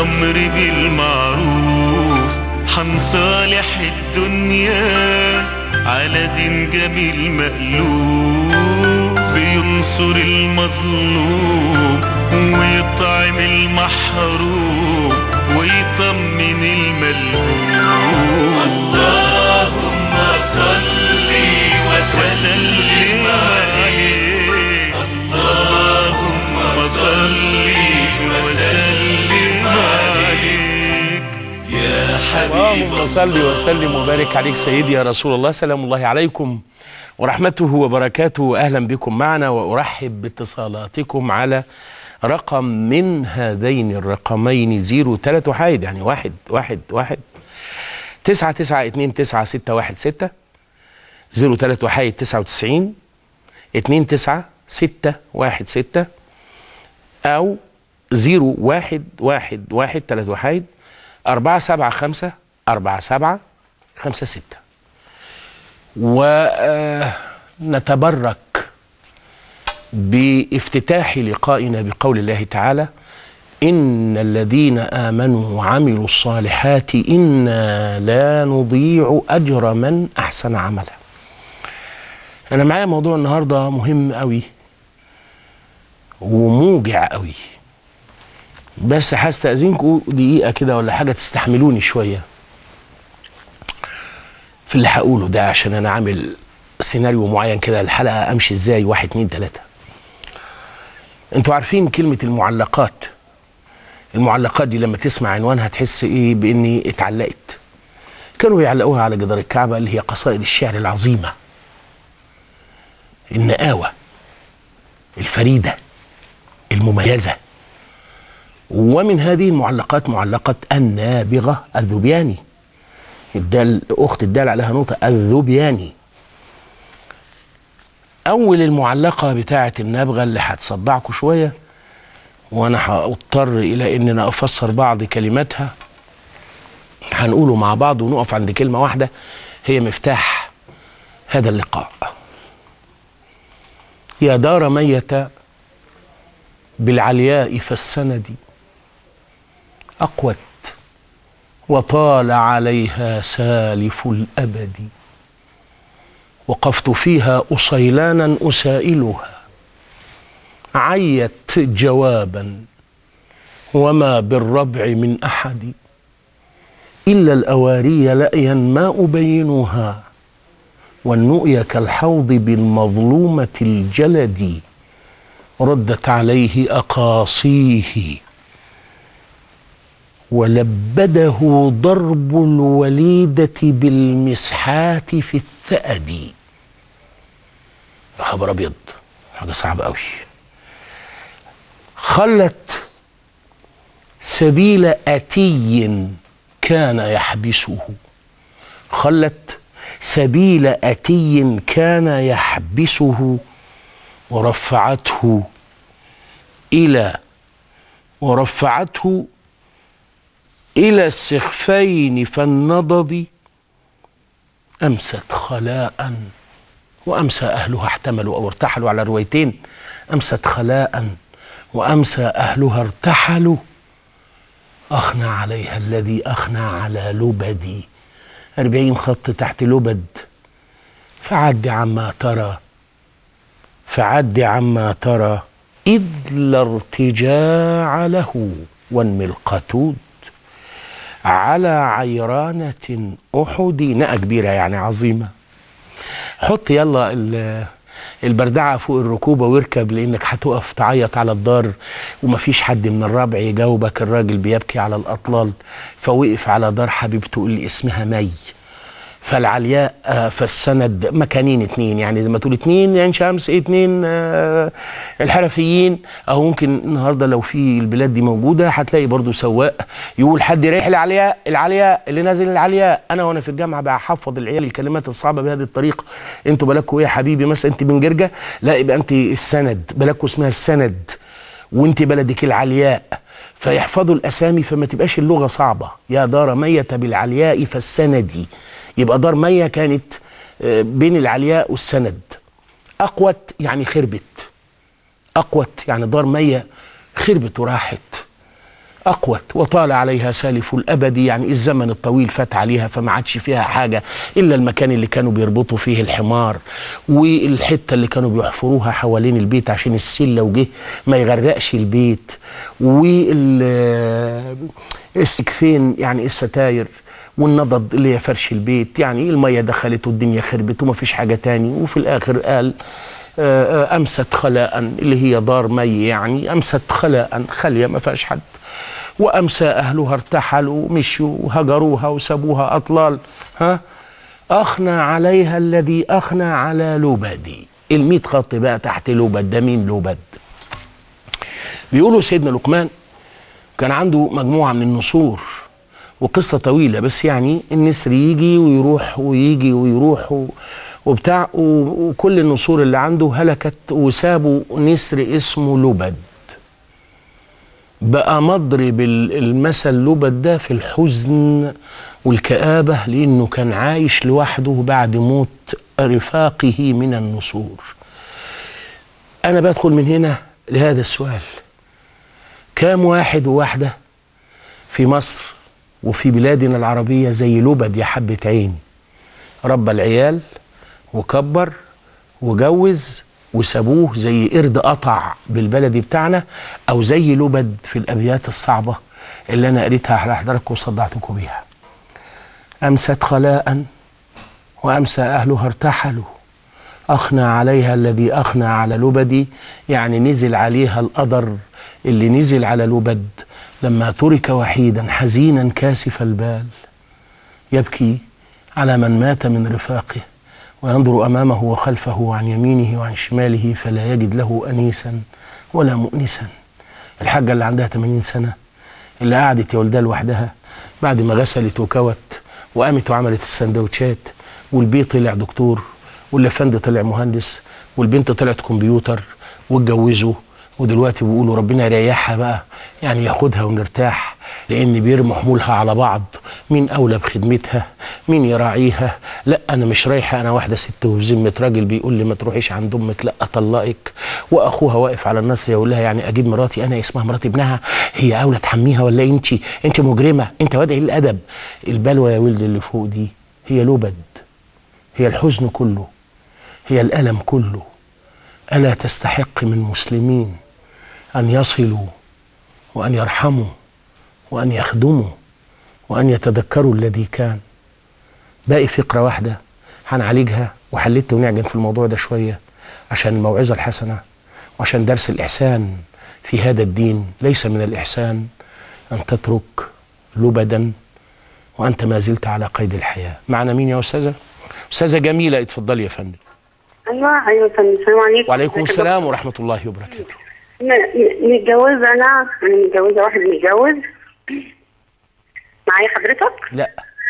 الأمر بالمعروف حنصالح الدنيا على دين جميل مألوف بينصر المظلوم ويطعم المحروم ويطمن الملهوم اللهم صل وسلم عليه اللهم صل وسلم عليك يا حبيب اللهم صل وسلم وبارك عليك سيدي يا رسول الله سلام الله عليكم ورحمته وبركاته اهلا بكم معنا وارحب باتصالاتكم على رقم من هذين الرقمين زيرو تلات وحيد يعني واحد واحد واحد تسعة تسعة اتنين تسعة ستة واحد ستة زيرو تلات وحيد تسعة وتسعين اتنين تسعة ستة واحد ستة أو زيرو واحد واحد واحد تلات وحيد أربعة سبعة خمسة أربعة سبعة خمسة ستة ونتبرك بافتتاح لقائنا بقول الله تعالى إن الذين آمنوا وعملوا الصالحات إنا لا نضيع أجر من أحسن عملا أنا معايا موضوع النهاردة مهم قوي وموجع قوي بس هستأذنكم دقيقة كده ولا حاجة تستحملوني شوية في اللي هقوله ده عشان أنا عامل سيناريو معين كده الحلقة أمشي إزاي واحد اتنين تلاتة انتوا عارفين كلمة المعلقات المعلقات دي لما تسمع عنوانها تحس ايه باني اتعلقت كانوا بيعلقوها على جدار الكعبة اللي هي قصائد الشعر العظيمة النقاوة الفريدة المميزة ومن هذه المعلقات معلقة النابغة الذبياني الدال أخت الدال عليها نقطة الذبياني أول المعلقة بتاعة النابغة اللي هتصدعكم شوية وأنا هضطر إلى إن أنا أفسر بعض كلماتها هنقوله مع بعض ونقف عند كلمة واحدة هي مفتاح هذا اللقاء يا دار ميت بالعلياء فالسند أقوت وطال عليها سالف الأبد وقفت فيها أصيلانا أسائلها عيت جوابا وما بالربع من أحد إلا الأواري لأيا ما أبينها والنؤي كالحوض بالمظلومة الجلد ردت عليه أقاصيه ولبده ضرب الوليدة بالمسحات في الثأد يا خبر أبيض حاجة صعبة أوي خلت سبيل أتي كان يحبسه خلت سبيل أتي كان يحبسه ورفعته إلى ورفعته إلى السخفين فالنضد أمست خلاء وأمسى أهلها احتملوا أو ارتحلوا على روايتين أمست خلاء وأمسى أهلها ارتحلوا أخنى عليها الذي أخنى على لبدي أربعين خط تحت لبد فعد عما ترى فعد عما ترى إذ لا ارتجاع له وانمي القتود على عيرانة أحد نقة كبيرة يعني عظيمة حط يلا البردعة فوق الركوبة واركب لأنك هتقف تعيط على الدار ومفيش حد من الربع يجاوبك الراجل بيبكي على الأطلال فوقف على دار حبيبته اللي اسمها مي فالعلياء آه فالسند مكانين اتنين يعني زي ما تقول اتنين يعني شمس اتنين آه الحرفيين اهو ممكن النهارده لو في البلاد دي موجوده هتلاقي برضو سواق يقول حد رايح العلياء العلياء اللي نازل العلياء انا وانا في الجامعه بحفظ العيال الكلمات الصعبه بهذه الطريقه انتوا بالكوا ايه يا حبيبي مثلا انت من جرجه لا يبقى انت السند بالكوا اسمها السند وانت بلدك العلياء فيحفظوا الاسامي فما تبقاش اللغه صعبه يا دار ميت بالعلياء فالسندي يبقى دار مية كانت بين العلياء والسند أقوت يعني خربت أقوت يعني دار مية خربت وراحت أقوت وطال عليها سالف الأبد يعني الزمن الطويل فات عليها فما عادش فيها حاجة إلا المكان اللي كانوا بيربطوا فيه الحمار والحتة اللي كانوا بيحفروها حوالين البيت عشان السلة وجه ما يغرقش البيت والسقفين يعني الستاير والنضد اللي هي فرش البيت يعني المية دخلت والدنيا خربت وما فيش حاجة تاني وفي الآخر قال آه، آه، أمست خلاء اللي هي دار مي يعني أمست خلاء خالية ما فيهاش حد وأمسى أهلها ارتحلوا مشوا هجروها وسابوها أطلال ها أخنى عليها الذي أخنى على لبدي الميت خط بقى تحت لبد ده مين لبد بيقولوا سيدنا لقمان كان عنده مجموعة من النسور وقصة طويلة بس يعني النسر يجي ويروح ويجي ويروح و- وبتاع و- وكل النسور اللي عنده هلكت وسابوا نسر اسمه لبد بقى مضرب ال- المثل لبد ده في الحزن والكآبة لأنه كان عايش لوحده بعد موت رفاقه من النسور أنا بدخل من هنا لهذا السؤال كام واحد وواحدة في مصر وفي بلادنا العربية زي لبد يا حبة عين ربى العيال وكبر وجوز وسابوه زي قرد قطع بالبلدي بتاعنا او زي لبد في الابيات الصعبه اللي انا قريتها على حضراتكم وصدعتكم بيها امست خلاء وامسى اهلها ارتحلوا اخنى عليها الذي اخنى على لبدي يعني نزل عليها القدر اللي نزل على لبد لما ترك وحيدا حزينا كاسف البال يبكي على من مات من رفاقه وينظر امامه وخلفه عن يمينه وعن شماله فلا يجد له انيسا ولا مؤنسا الحاجه اللي عندها 80 سنه اللي قعدت يا ولدها لوحدها بعد ما غسلت وكوت وقامت وعملت السندوتشات والبي طلع دكتور واللفند طلع مهندس والبنت طلعت كمبيوتر واتجوزوا ودلوقتي بيقولوا ربنا يريحها بقى يعني ياخدها ونرتاح لان بيرموا حمولها على بعض مين اولى بخدمتها مين يراعيها لا انا مش رايحه انا واحده ست وبذمه راجل بيقول لي ما تروحيش عند امك لا اطلقك واخوها واقف على الناس يقول لها يعني اجيب مراتي انا اسمها مرات ابنها هي اولى تحميها ولا انت انت مجرمه انت واد قليل الادب البلوى يا ولد اللي فوق دي هي لبد هي الحزن كله هي الالم كله الا تستحق من مسلمين ان يصلوا وان يرحموا وان يخدموا وان يتذكروا الذي كان باقي فقره واحده هنعالجها وحلت ونعجن في الموضوع ده شويه عشان الموعظه الحسنه وعشان درس الاحسان في هذا الدين ليس من الاحسان ان تترك لبدا وانت ما زلت على قيد الحياه معنا مين يا استاذه استاذه جميله اتفضلي يا فندم ايوه ايوه فندم السلام عليكم وعليكم السلام ورحمه الله وبركاته م- م- متجوزه انا انا متجوزه واحد متجوز معايا حضرتك لا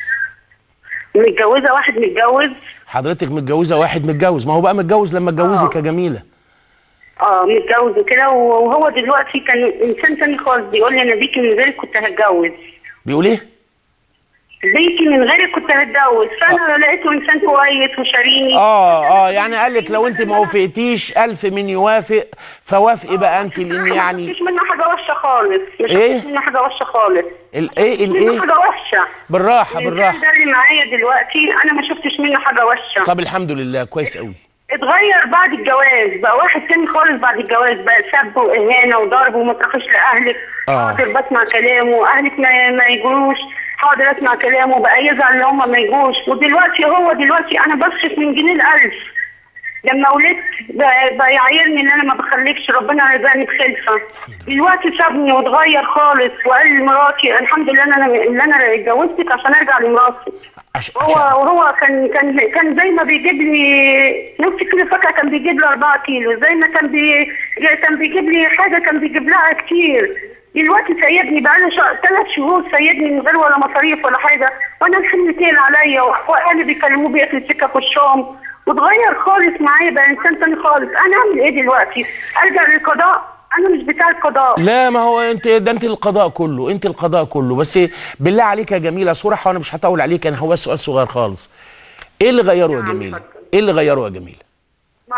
متجوزه واحد متجوز حضرتك متجوزه واحد متجوز ما هو بقى متجوز لما اتجوزك يا جميله اه متجوز وكده وهو دلوقتي كان انسان تاني خالص بيقول لي انا بيكي من غيرك كنت هتجوز بيقول ايه بيكي من غيرك كنت هتجوز فانا لقيته انسان كويس وشاريني اه اه يعني قال لك لو انت ما وافقتيش الف من يوافق فوافقي بقى انت لان يعني مفيش منه حاجه وحشه خالص مش إيه؟ مفيش منه حاجه وحشه خالص الايه منه الايه حاجه وحشه بالراحه الإنسان بالراحه ده اللي معايا دلوقتي انا ما شفتش منه حاجه وحشه طب الحمد لله كويس قوي اتغير بعد الجواز بقى واحد تاني خالص بعد الجواز بقى سب واهانه وضرب وما تروحيش لاهلك آه. حاضر بسمع كلامه اهلك ما, ما يجوش حاضر اسمع كلامه بقى يزعل ان هم ما يجوش ودلوقتي هو دلوقتي انا بصرف من جنيه الالف لما ولدت بقى, بقى يعايرني ان انا ما بخلفش ربنا رزقني بخلفه دلوقتي سابني واتغير خالص وقال لمراتي الحمد لله ان انا ان انا اتجوزتك عشان ارجع لمراتي عش... هو عشان وهو كان كان كان زي ما بيجيب لي نص كيلو فاكهه كان بيجيب لي 4 كيلو زي ما كان بي كان بيجيب لي حاجه كان بيجيب لها كتير دلوقتي سيبني بقاله شهر ثلاث شهور سيبني من غير ولا مصاريف ولا حاجه وانا الحمل تقيل عليا واهلي بيكلموه بيقفل السكه في الشام واتغير خالص معايا بقى انسان تاني خالص انا اعمل ايه دلوقتي؟ ارجع للقضاء انا مش بتاع القضاء لا ما هو انت ده انت القضاء كله انت القضاء كله بس بالله عليك يا جميله صراحه وانا مش هطول عليك انا هو سؤال صغير خالص ايه اللي غيره يا نعم، جميله اتفضل. ايه اللي غيره يا جميله ما اعرفش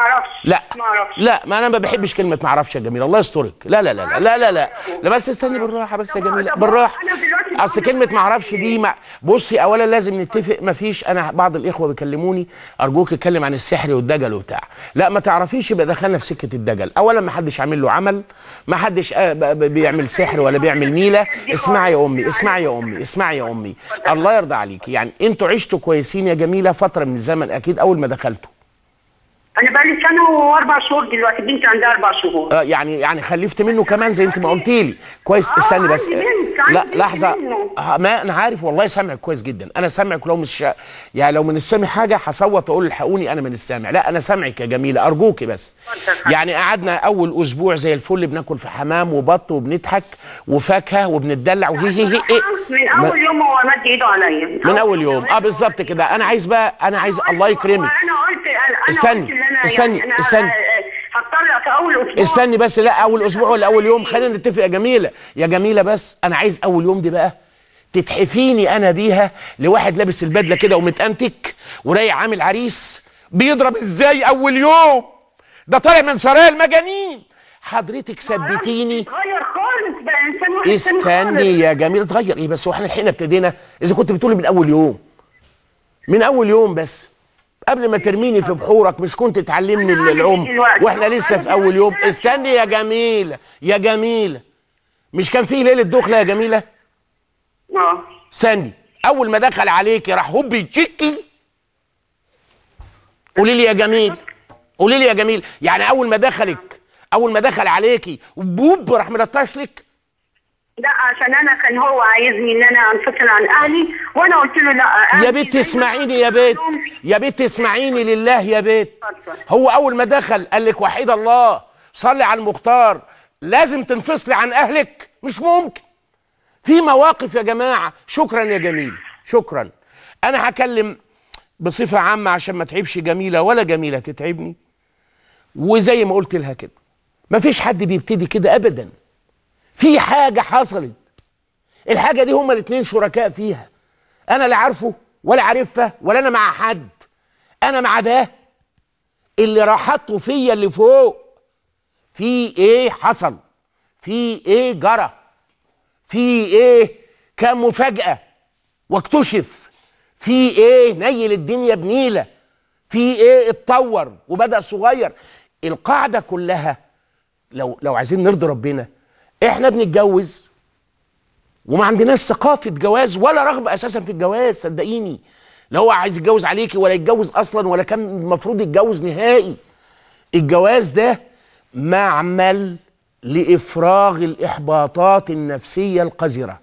لا ما اعرفش لا ما انا ما بحبش كلمه ما اعرفش يا جميله الله يسترك لا لا لا لا لا لا لا, لا بس استني بالراحه بس يا طب- جميله طب بالراحه أنا دلوقتي اصل بقول كلمه لك ما اعرفش دي ما بصي اولا لازم نتفق ما فيش انا بعض الاخوه بيكلموني ارجوك اتكلم عن السحر والدجل وبتاع لا ما تعرفيش يبقى دخلنا في سكه الدجل اولا ما حدش عامل له عمل ما حدش آه، ب- ب- بيعمل سحر ولا بيعمل نيله اسمعي يا امي اسمعي يا امي اسمعي يا امي الله يرضى عليكي يعني انتوا عشتوا كويسين يا جميله فتره من الزمن اكيد اول ما دخلتوا انا بقالي سنه واربع شهور دلوقتي بنتي عندها اربع شهور آه، يعني يعني خلفت منه كمان زي انت ما قلت لي كويس آه، استني بس عندي بنت، عندي لا بنت لحظه منه. آه، ما انا عارف والله سامعك كويس جدا انا سامعك لو مش يعني لو من السامع حاجه هصوت واقول الحقوني انا من السامع لا انا سامعك يا جميله ارجوكي بس اتفضل. يعني قعدنا اول اسبوع زي الفل بناكل في حمام وبط وبنضحك وفاكهه وبنتدلع وهي هي هي إيه. من ما- اول يوم هو مد ايده عليا من اول يوم اه بالظبط كده انا عايز بقى انا عايز الله يكرمك انا قلت انا استني، قلت إن أنا استني، يعني أنا استني. هضطر في اول اسبوع استني بس لا اول اسبوع ولا اول يوم خلينا نتفق يا جميله يا جميله بس انا عايز اول يوم دي بقى تتحفيني انا بيها لواحد لابس البدله كده ومتانتك ورايح عامل عريس بيضرب ازاي اول يوم ده طالع من سرايا المجانين حضرتك ثبتيني اتغير خالص بقى انسان واحد تاني استني خالص. يا جميل اتغير ايه بس واحنا الحين ابتدينا اذا كنت بتقولي من اول يوم من اول يوم بس قبل ما ترميني في بحورك مش كنت تعلمني أنا عندي العوم دلوقتي. واحنا لسه في اول يوم استني يا جميله يا جميله مش كان في ليله دخله يا جميله اه استني اول ما دخل عليكي راح هوبي تشيكي قولي لي يا جميل قولي لي يا جميل يعني اول ما دخلك اول ما دخل عليكي بوب راح ملطش لك لا عشان انا كان هو عايزني ان انا انفصل عن اهلي وانا قلت له لا يا أهلي بنت دايماً اسمعيني يا بنت عندهم- يا بنت اسمعيني لله يا بنت اتفضل. هو اول ما دخل قال لك وحيد الله صلي على المختار لازم تنفصلي عن اهلك مش ممكن في مواقف يا جماعه شكرا يا جميل شكرا انا هكلم بصفه عامه عشان ما تعبش جميله ولا جميله تتعبني وزي ما قلت لها كده مفيش حد بيبتدي كده ابدا في حاجه حصلت الحاجه دي هما الاثنين شركاء فيها انا لا عارفه ولا عارفها ولا انا مع حد انا مع ده اللي راح حطه فيا اللي فوق في ايه حصل في ايه جرى في ايه كان مفاجاه واكتشف في ايه نيل الدنيا بنيله في ايه اتطور وبدا صغير القاعده كلها لو لو عايزين نرضي ربنا احنا بنتجوز وما عندناش ثقافه جواز ولا رغبه اساسا في الجواز صدقيني لا هو عايز يتجوز عليكي ولا يتجوز اصلا ولا كان المفروض يتجوز نهائي الجواز ده معمل لافراغ الاحباطات النفسيه القذره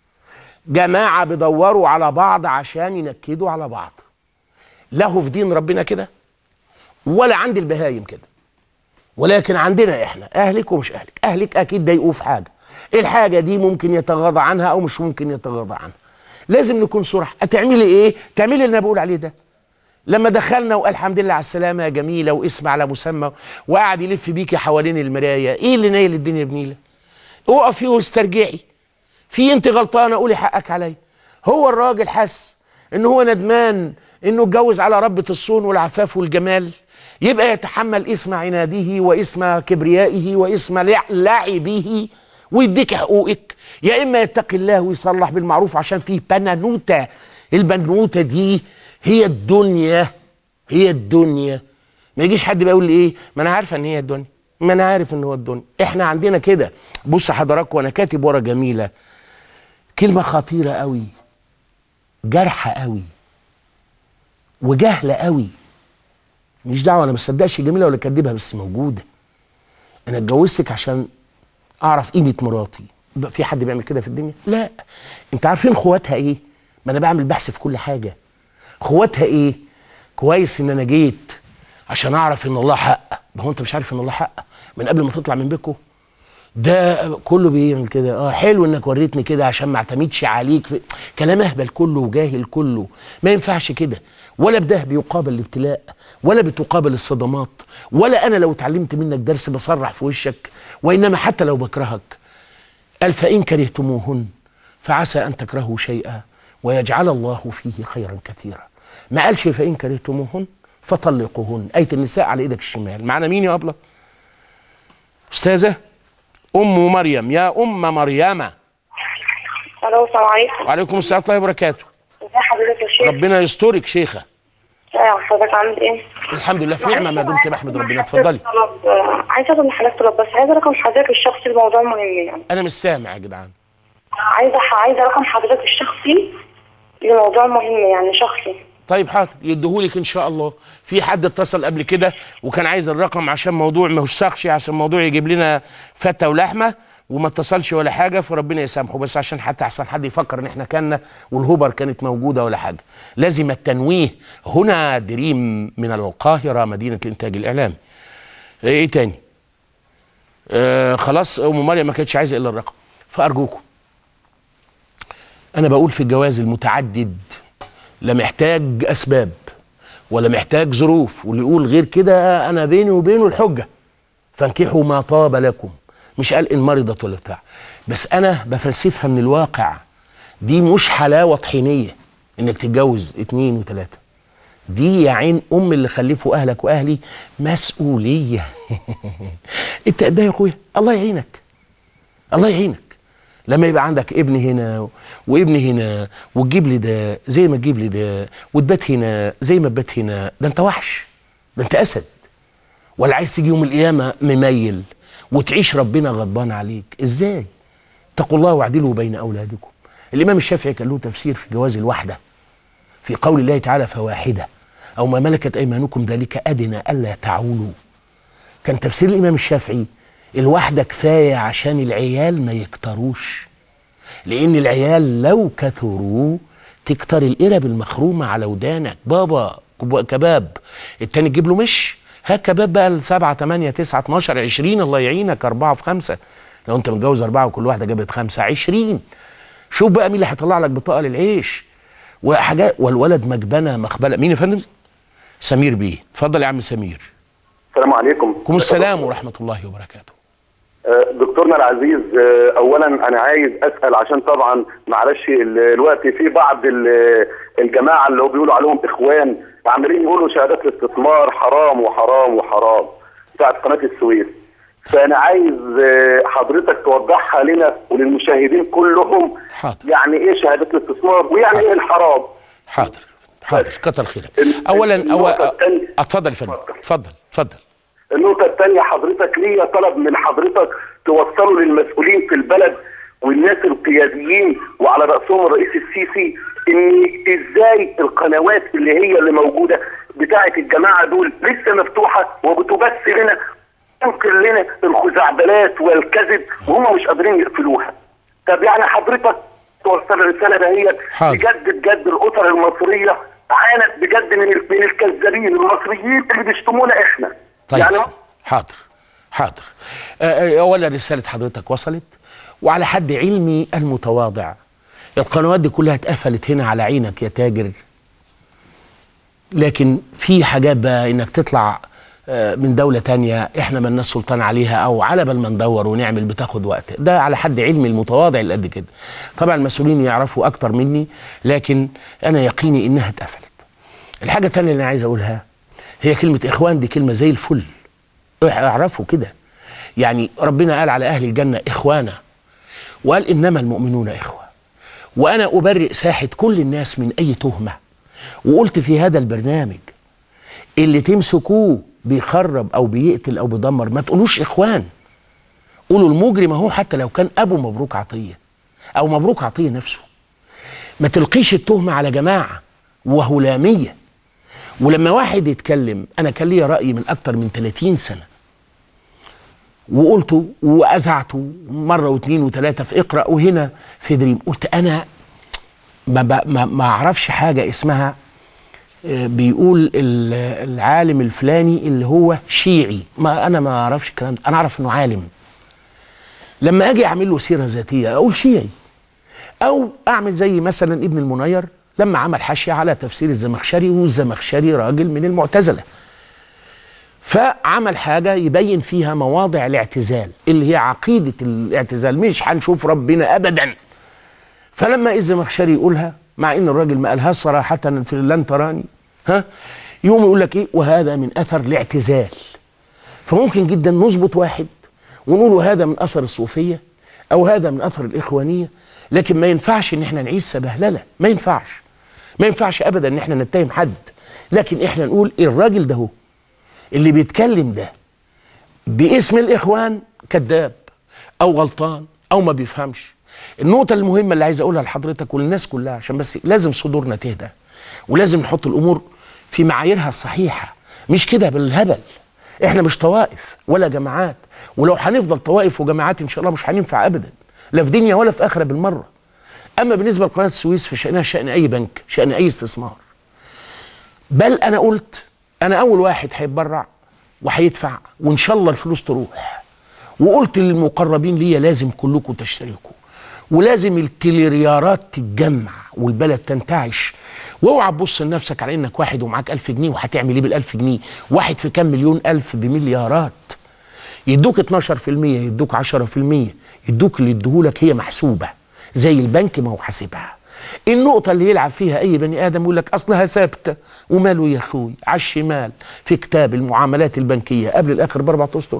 جماعه بيدوروا على بعض عشان ينكدوا على بعض له في دين ربنا كده ولا عند البهايم كده ولكن عندنا احنا اهلك ومش اهلك اهلك اكيد ضايقوه في حاجه الحاجه دي ممكن يتغاضى عنها او مش ممكن يتغاضى عنها لازم نكون صراحه هتعملي ايه تعملي اللي انا بقول عليه ده لما دخلنا وقال الحمد لله على السلامه يا جميله واسم على مسمى وقعد يلف بيكي حوالين المرايه ايه اللي نايل الدنيا بنيله اقفي واسترجعي في انت غلطانه قولي حقك عليا هو الراجل حس ان هو ندمان انه اتجوز على ربة الصون والعفاف والجمال يبقى يتحمل اسم عناده واسم كبريائه واسم لع- لعبه ويديك حقوقك يا اما يتقي الله ويصلح بالمعروف عشان فيه بنانوته البنوته دي هي الدنيا هي الدنيا ما يجيش حد بقى يقول لي ايه ما انا عارفه ان هي الدنيا ما انا عارف ان هو الدنيا احنا عندنا كده بص حضراتكم وانا كاتب ورا جميله كلمه خطيره قوي جارحه قوي وجهله قوي مش دعوه انا ما صدقش جميله ولا كدبها بس موجوده انا اتجوزتك عشان اعرف قيمه مراتي بقى في حد بيعمل كده في الدنيا لا انت عارفين خواتها ايه ما انا بعمل بحث في كل حاجه خواتها ايه كويس ان انا جيت عشان اعرف ان الله حق ما هو انت مش عارف ان الله حق من قبل ما تطلع من بيتكم ده كله بيعمل كده اه حلو انك وريتني كده عشان ما اعتمدش عليك في كلام اهبل كله وجاهل كله ما ينفعش كده ولا بده بيقابل الابتلاء ولا بتقابل الصدمات ولا انا لو اتعلمت منك درس بصرح في وشك وانما حتى لو بكرهك قال فان كرهتموهن فعسى ان تكرهوا شيئا ويجعل الله فيه خيرا كثيرا ما قالش فان كرهتموهن فطلقوهن آية النساء على إيدك الشمال معنا مين يا أبلة أستاذة أم مريم يا أم مريم الو السلام عليكم وعليكم السلام ورحمة الله وبركاته ازي حضرتك يا شيخ ربنا يسترك شيخة اه حضرتك عامل ايه الحمد لله في نعمة ما دمت بحمد ربنا اتفضلي طلب آه، عايزه اخد من حضرتك طلب بس عايزه رقم حضرتك الشخصي الموضوع مهم يعني أنا مش سامع يا جدعان عايزه عايزه رقم حضرتك الشخصي لموضوع مهم يعني شخصي طيب حاضر يديهولك ان شاء الله في حد اتصل قبل كده وكان عايز الرقم عشان موضوع ما يوثقش عشان موضوع يجيب لنا فته ولحمه وما اتصلش ولا حاجه فربنا يسامحه بس عشان حتى احسن حد يفكر ان احنا كنا والهوبر كانت موجوده ولا حاجه لازم التنويه هنا دريم من القاهره مدينه الانتاج الاعلامي ايه تاني آه خلاص ام مريم ما كانتش عايزه الا الرقم فارجوكم انا بقول في الجواز المتعدد لا محتاج اسباب ولا محتاج ظروف واللي يقول غير كده انا بيني وبينه الحجه فانكحوا ما طاب لكم مش قال ان مرضت ولا بتاع بس انا بفلسفها من الواقع دي مش حلاوه طحينيه انك تتجوز اتنين وتلاته دي يا عين ام اللي خلفوا اهلك واهلي مسؤوليه انت قد إيه يا اخويا الله يعينك الله يعينك لما يبقى عندك ابن هنا وابن هنا وتجيب لي ده زي ما تجيب لي ده وتبات هنا زي ما تبات هنا ده انت وحش ده انت اسد ولا عايز تيجي يوم القيامه مميل وتعيش ربنا غضبان عليك ازاي اتقوا الله واعدلوا بين اولادكم الامام الشافعي كان له تفسير في جواز الوحده في قول الله تعالى فواحده او ما ملكت ايمانكم ذلك ادنى الا تعولوا كان تفسير الامام الشافعي الواحده كفايه عشان العيال ما يكتروش لان العيال لو كثروا تكتر القرب المخرومه على ودانك بابا كب- كباب التاني تجيب له مش ها كباب بقى السبعة تمانية تسعة 12 20 الله يعينك أربعة في خمسة لو أنت متجوز أربعة وكل واحدة جابت خمسة 20 شوف بقى مين اللي هيطلع لك بطاقة للعيش وحاجات والولد مجبنة مخبلة مين يا فندم؟ سمير بيه اتفضل يا عم سمير السلام عليكم عليكم السلام ورحمة الله وبركاته آه، دكتورنا العزيز آه، اولا انا عايز اسال عشان طبعا معلش ال- الوقت في بعض ال- الجماعه اللي هو بيقولوا عليهم اخوان عمالين يقولوا شهادات الاستثمار حرام وحرام وحرام بتاعت قناه السويس فانا عايز آه، حضرتك توضحها لنا وللمشاهدين كلهم حاضر. يعني ايه شهادات الاستثمار ويعني ايه الحرام حاضر حاضر كتر خيرك ال- اولا النقطة أو... التانية. اتفضل يا فندم اتفضل اتفضل النقطة الثانية حضرتك ليا طلب من حضرتك توصلوا للمسؤولين في البلد والناس القياديين وعلى رأسهم الرئيس السيسي ان ازاي القنوات اللي هي اللي موجودة بتاعة الجماعة دول لسه مفتوحة وبتبث لنا تنقل لنا الخزعبلات والكذب وهم مش قادرين يقفلوها طب يعني حضرتك توصل الرسالة دهيت حاضر. بجد بجد الأسر المصرية عانت بجد من ال- من الكذابين المصريين اللي بيشتمونا احنا طيب يعني حاضر حاضر آه، آه، اولا رساله حضرتك وصلت وعلى حد علمي المتواضع القنوات دي كلها اتقفلت هنا على عينك يا تاجر لكن في حاجات بقى انك تطلع آه، من دولة تانية احنا مالناش سلطان عليها او على بال ما ندور ونعمل بتاخد وقت ده على حد علمي المتواضع اللي قد كده طبعا المسؤولين يعرفوا اكتر مني لكن انا يقيني انها اتقفلت الحاجة التانية اللي انا عايز اقولها هي كلمة اخوان دي كلمة زي الفل اعرفوا كده يعني ربنا قال على اهل الجنة اخوانا وقال انما المؤمنون اخوة وانا ابرئ ساحة كل الناس من اي تهمة وقلت في هذا البرنامج اللي تمسكوه بيخرب او بيقتل او بيدمر ما تقولوش اخوان قولوا المجرم اهو حتى لو كان ابو مبروك عطيه او مبروك عطيه نفسه ما تلقيش التهمه على جماعه وهلاميه ولما واحد يتكلم انا كان لي راي من اكتر من 30 سنه وقلته واذعته مره واثنين وثلاثه في اقرا وهنا في دريم قلت انا ما, ب- ما, ما اعرفش حاجه اسمها آه، بيقول ال- العالم الفلاني اللي هو شيعي ما انا ما اعرفش الكلام ده انا اعرف انه عالم لما اجي اعمل له سيره ذاتيه اقول شيعي او اعمل زي مثلا ابن المنير لما عمل حاشيه على تفسير الزمخشري والزمخشري راجل من المعتزله فعمل حاجه يبين فيها مواضع الاعتزال اللي هي عقيده الاعتزال مش هنشوف ربنا ابدا فلما الزمخشري يقولها مع ان الراجل ما قالهاش صراحه في لن تراني ها يقوم يقول لك ايه وهذا من اثر الاعتزال فممكن جدا نظبط واحد ونقول هذا من اثر الصوفيه او هذا من اثر الاخوانيه لكن ما ينفعش ان احنا نعيش سبهلله ما ينفعش ما ينفعش ابدا ان احنا نتهم حد لكن احنا نقول الراجل ده هو اللي بيتكلم ده باسم الاخوان كذاب او غلطان او ما بيفهمش النقطة المهمة اللي عايز اقولها لحضرتك وللناس كلها عشان بس لازم صدورنا تهدى ولازم نحط الامور في معاييرها الصحيحة مش كده بالهبل احنا مش طوائف ولا جماعات ولو هنفضل طوائف وجماعات ان شاء الله مش هننفع ابدا لا في دنيا ولا في اخره بالمره اما بالنسبه لقناه السويس فشانها شان اي بنك شان اي استثمار بل انا قلت انا اول واحد هيتبرع وهيدفع وان شاء الله الفلوس تروح وقلت للمقربين ليا لازم كلكم تشتركوا ولازم التليريارات تتجمع والبلد تنتعش واوعى تبص لنفسك على انك واحد ومعاك ألف جنيه وهتعمل ايه بالألف جنيه واحد في كام مليون ألف بمليارات يدوك 12% يدوك 10% يدوك اللي يديهولك هي محسوبة زي البنك ما هو حاسبها النقطة اللي يلعب فيها أي بني آدم يقول لك أصلها ثابتة وماله يا أخوي على الشمال في كتاب المعاملات البنكية قبل الآخر بأربعة أسطر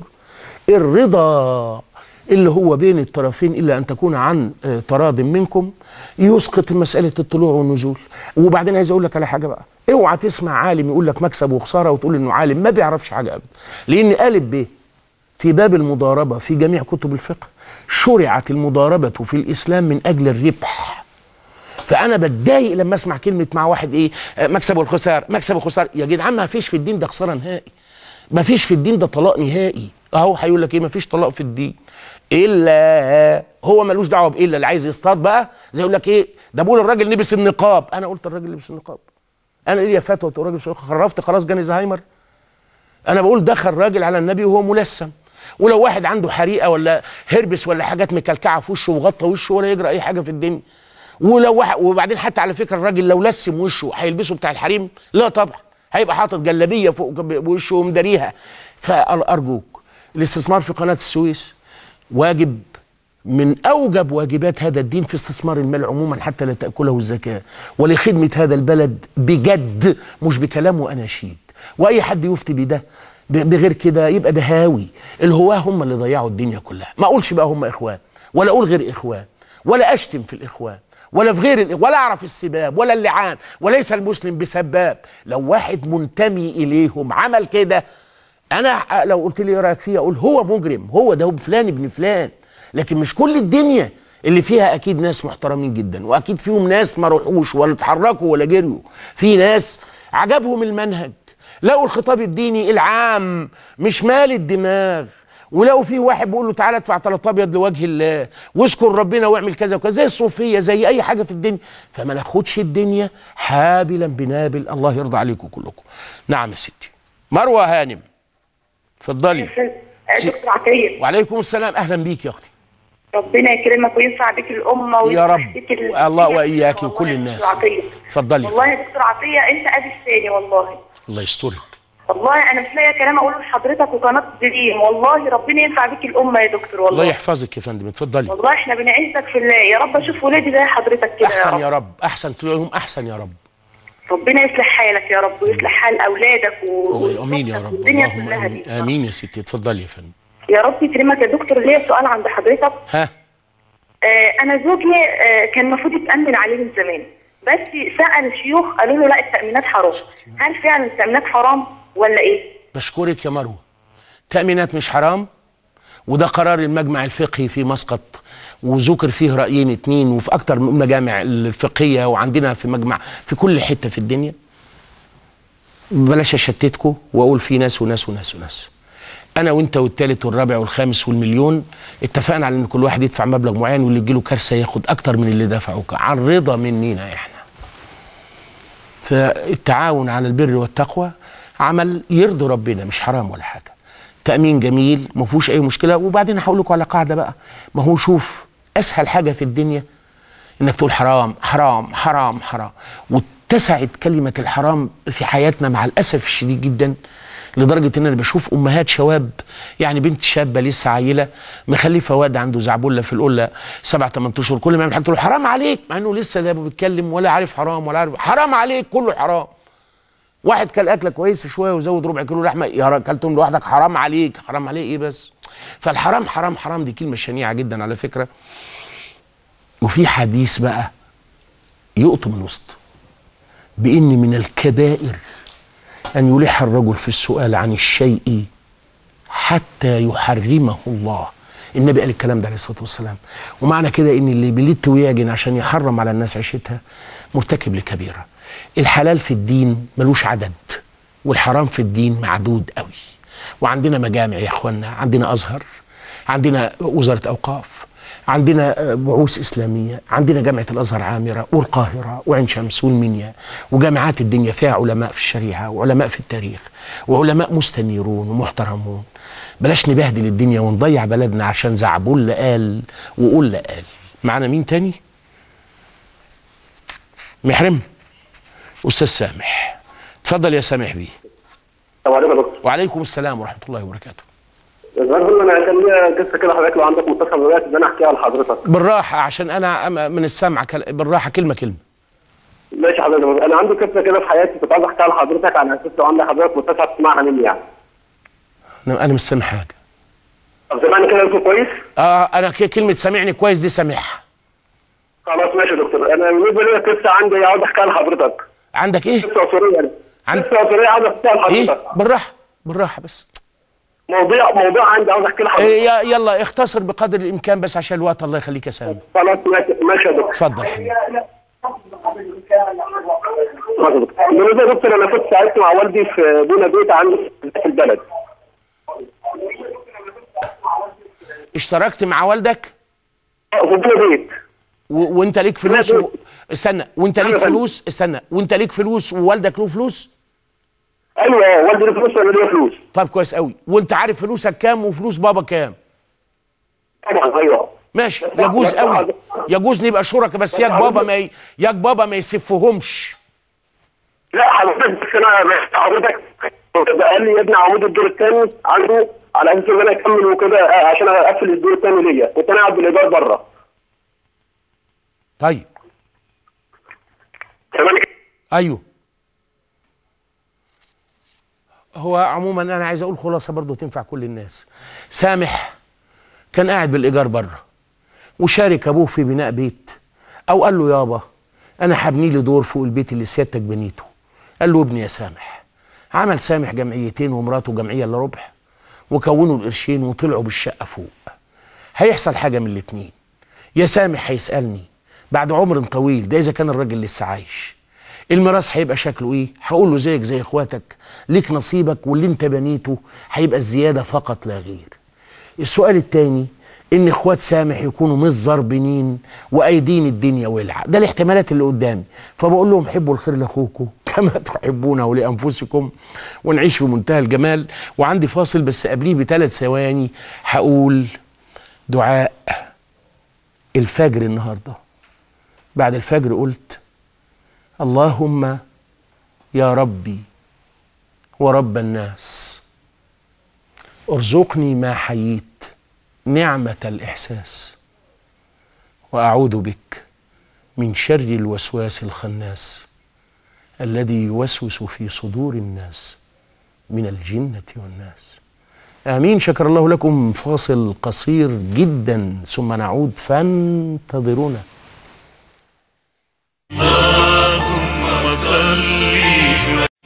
الرضا اللي هو بين الطرفين إلا أن تكون عن آه، تراض منكم يسقط مسألة الطلوع والنزول وبعدين عايز أقول لك على حاجة بقى اوعى تسمع عالم يقول لك مكسب وخسارة وتقول إنه عالم ما بيعرفش حاجة أبدا لأن قالب به في باب المضاربة في جميع كتب الفقه شرعت المضاربة في الإسلام من أجل الربح فأنا بتضايق لما أسمع كلمة مع واحد إيه آه، مكسب والخسار مكسب والخسار يا جدعان ما فيش في الدين ده خسارة نهائي ما فيش في الدين ده طلاق نهائي أهو هيقول لك إيه ما فيش طلاق في الدين إلا هو ملوش دعوة بإلا اللي عايز يصطاد بقى زي يقول لك إيه ده بقول الراجل لبس النقاب أنا قلت الراجل لبس النقاب أنا إيه يا فتوى تقول الراجل لبس- خرفت خلاص جاني زهايمر انا بقول دخل راجل على النبي وهو ملثم ولو واحد عنده حريقه ولا هربس ولا حاجات مكلكعه في وشه وغطى وشه ولا يجرى اي حاجه في الدنيا ولو واحد وبعدين حتى على فكره الراجل لو لسم وشه هيلبسه بتاع الحريم لا طبعا هيبقى حاطط جلابيه فوق جب- وشه ومداريها فارجوك الاستثمار في قناه السويس واجب من اوجب واجبات هذا الدين في استثمار المال عموما حتى لا تاكله الزكاه ولخدمه هذا البلد بجد مش بكلام واناشيد واي حد يفتي بده ب- بغير كده يبقى ده هاوي الهواه هم اللي ضيعوا الدنيا كلها ما اقولش بقى هم اخوان ولا اقول غير اخوان ولا اشتم في الاخوان ولا في غير الإخوان ولا اعرف السباب ولا اللعان وليس المسلم بسباب لو واحد منتمي اليهم عمل كده انا لو قلت لي ايه رايك فيه اقول هو مجرم هو ده هو فلان ابن فلان لكن مش كل الدنيا اللي فيها اكيد ناس محترمين جدا واكيد فيهم ناس ما روحوش ولا اتحركوا ولا جريوا في ناس عجبهم المنهج لقوا الخطاب الديني العام مش مال الدماغ ولو في واحد بيقول له تعالى ادفع ثلاث ابيض لوجه الله واذكر ربنا واعمل كذا وكذا زي الصوفيه زي اي حاجه في الدنيا فما ناخدش الدنيا حابلا بنابل الله يرضى عليكم كلكم نعم يا ستي مروه هانم اتفضلي دكتور عطيه وعليكم السلام اهلا بيك يا اختي ربنا يكرمك وينفع بك الامه يا وينفع رب بك ال- الله واياك والله وكل يا الناس دكتور عطيه اتفضلي والله يا دكتور عطيه انت ابي الثاني والله الله يسترك والله انا مش لاقيه كلام اقوله لحضرتك وقناه دريم والله ربنا ينفع بك الامه يا دكتور الله والله يحفظك يا فندم اتفضلي والله احنا بنعزك في الله يا رب اشوف ولادي زي حضرتك كده احسن يا يا رب رب احسن تلاقيهم احسن يا رب ربنا يصلح حالك يا رب ويصلح حال اولادك و... الله امين يا رب والدنيا اللهم كلها امين دي امين يا ستي اتفضلي يا فندم يا رب يكرمك يا دكتور ليا سؤال عند حضرتك ها آه انا زوجي آه كان المفروض يتامن عليه من زمان بس سال الشيوخ قالوا له لا التامينات حرام هل فعلا التامينات حرام ولا ايه؟ بشكرك يا مروه تأمينات مش حرام وده قرار المجمع الفقهي في مسقط وذكر فيه رأيين اتنين وفي أكتر من مجامع الفقهية وعندنا في مجمع في كل حتة في الدنيا بلاش أشتتكم وأقول في ناس وناس وناس وناس أنا وأنت والتالت والرابع والخامس والمليون اتفقنا على إن كل واحد يدفع مبلغ معين واللي يجيله كارثة ياخد أكتر من اللي دفعه عن رضا مننا إحنا فالتعاون على البر والتقوى عمل يرضي ربنا مش حرام ولا حاجه تامين جميل ما فيهوش اي مشكله وبعدين هقول لكم على قاعده بقى ما هو شوف اسهل حاجه في الدنيا انك تقول حرام حرام حرام حرام واتسعت كلمه الحرام في حياتنا مع الاسف الشديد جدا لدرجه ان انا بشوف امهات شباب يعني بنت شابه لسه عيله مخلفه واد عنده زعبله في القله سبع ثمان اشهر كل ما يعمل حاجه تقول له حرام عليك مع انه لسه لا بيتكلم ولا عارف حرام ولا عارف حرام عليك كله حرام واحد كل اكله كويسه شويه وزود ربع كيلو لحمه يا را- اكلتهم لوحدك حرام عليك حرام عليه ايه بس فالحرام حرام حرام دي كلمه شنيعه جدا على فكره وفي حديث بقى يقطم الوسط بان من الكبائر ان يلح الرجل في السؤال عن الشيء حتى يحرمه الله النبي قال الكلام ده عليه الصلاه والسلام ومعنى كده ان اللي بيلت ويعجن عشان يحرم على الناس عيشتها مرتكب لكبيره الحلال في الدين ملوش عدد والحرام في الدين معدود قوي وعندنا مجامع يا اخوانا عندنا ازهر عندنا وزاره اوقاف عندنا آه، بعوث اسلاميه عندنا جامعه الازهر عامره والقاهره وعين شمس والمنيا وجامعات الدنيا فيها علماء في الشريعه وعلماء في التاريخ وعلماء مستنيرون ومحترمون بلاش نبهدل الدنيا ونضيع بلدنا عشان زعبول قال وقول قال معنا مين تاني محرم استاذ سامح اتفضل يا سامح بيه السلام عليكم يا دكتور وعليكم السلام ورحمه الله وبركاته النهارده انا كان ليا قصه كده حضرتك لو عندك متصل دلوقتي ان انا احكيها لحضرتك بالراحه عشان انا أم- من السمع كل- بالراحه كلمه كلمه ماشي حضرتك انا عندي قصه كده في حياتي كنت عايز احكيها لحضرتك على اساس لو عندك حضرتك متصل تسمعها مني يعني انا أنا مش سامع حاجه طب سامعني كده انت كويس؟ اه انا ك- كلمه سامعني كويس دي سامعها خلاص ماشي يا دكتور انا بالنسبه لي قصه عندي عاوز احكيها لحضرتك عندك ايه قصه اسريه يعني عن- قصه اسريه عاوز احكيها ايه لحضرتك بالراحه بالراحه بس موضوع موضوع عندي عاوز احكي لحضرتك إيه يا- يلا اختصر بقدر الامكان بس عشان الوقت الله يخليك يا سامي خلاص ماشي ماشي يا دكتور اتفضل حبيبي ماشي يا دكتور بالنسبه يا دكتور انا كنت ساعدت مع والدي في بنى بيت عنده في البلد اشتركت مع والدك في بنى بيت و... وانت ليك فلوس و... استنى وانت ليك أيوة يا فندم. فلوس استنى وانت ليك فلوس ووالدك له فلوس ايوه والدي له فلوس وانا ليا فلوس طيب كويس قوي وانت عارف فلوسك كام وفلوس بابا كام طبعا ايوه ماشي يجوز قوي يجوز نبقى شركاء بس ياك بابا ما ي... ياك بابا ما يسفهمش لا حضرتك بس انا حضرتك قال لي يا ابني عمود الدور الثاني عنده على اساس ان انا اكمل وكده آه، عشان اقفل الدور الثاني ليا كنت انا قاعد بالايجار بره طيب تمام ايوه هو عموما انا عايز اقول خلاصه برضو تنفع كل الناس سامح كان قاعد بالايجار بره وشارك ابوه في بناء بيت او قال له يابا انا هبني لي دور فوق البيت اللي سيادتك بنيته قال له ابني يا سامح عمل سامح جمعيتين ومراته جمعيه الا ربع وكونوا القرشين وطلعوا بالشقه فوق هيحصل حاجه من الاتنين يا سامح هيسالني بعد عمر طويل ده اذا كان الراجل لسه عايش الميراث هيبقى شكله ايه هقول له زيك زي اخواتك ليك نصيبك واللي انت بنيته هيبقى الزياده فقط لا غير السؤال الثاني ان اخوات سامح يكونوا مش ضربنين وايدين الدنيا ولع ده الاحتمالات اللي قدامي فبقول لهم حبوا الخير لاخوكم كما تحبونه لانفسكم ونعيش في منتهى الجمال وعندي فاصل بس قبليه بثلاث ثواني هقول دعاء الفجر النهارده بعد الفجر قلت اللهم يا ربي ورب الناس ارزقني ما حييت نعمة الإحساس وأعوذ بك من شر الوسواس الخناس الذي يوسوس في صدور الناس من الجنة والناس آمين شكر الله لكم فاصل قصير جدا ثم نعود فانتظرونا وصلي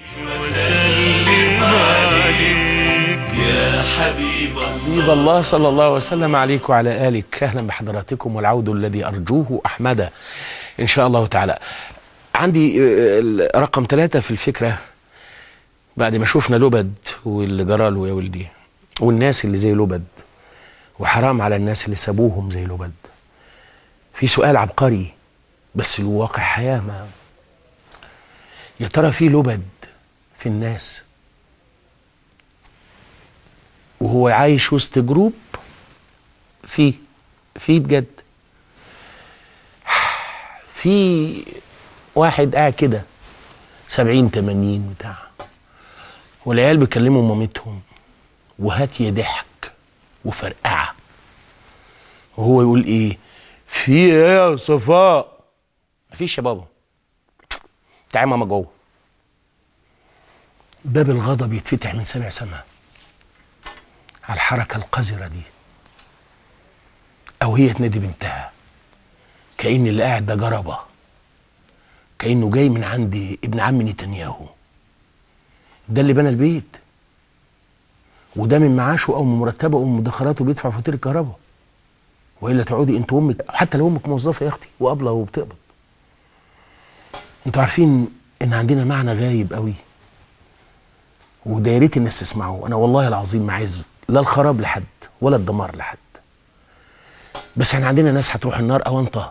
وسلم عليك يا حبيب الله حبيب الله صلى الله وسلم عليك وعلى آلك أهلا بحضراتكم والعود الذي أرجوه أحمد إن شاء الله تعالى عندي آه، رقم ثلاثة في الفكرة بعد ما شفنا لبد واللي جرى له يا ولدي والناس اللي زي لبد وحرام على الناس اللي سابوهم زي لبد في سؤال عبقري بس له واقع حياة ما يا ترى في لبد في الناس وهو عايش وسط جروب في في بجد في واحد قاعد كده سبعين تمانين بتاع والعيال بيكلموا مامتهم وهاتيه ضحك وفرقعه وهو يقول ايه في ايه يا صفاء مفيش يا بابا تعالى ماما جوه باب الغضب يتفتح من سبع سماء على الحركة القذرة دي أو هي تنادي بنتها كأن اللي قاعد ده جربة كأنه جاي من عند ابن عم نتنياهو ده اللي بنى البيت وده من معاشه أو من مرتبه أو من مدخراته بيدفع فاتورة الكهرباء والا تقعدي انت وامك حتى لو امك موظفه يا اختي وقابله وبتقبض انتوا عارفين ان عندنا معنى غايب قوي وده يا ريت الناس تسمعوه انا والله العظيم ما عايز لا الخراب لحد ولا الدمار لحد بس احنا عندنا ناس هتروح النار اونطه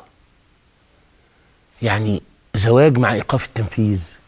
يعني زواج مع ايقاف التنفيذ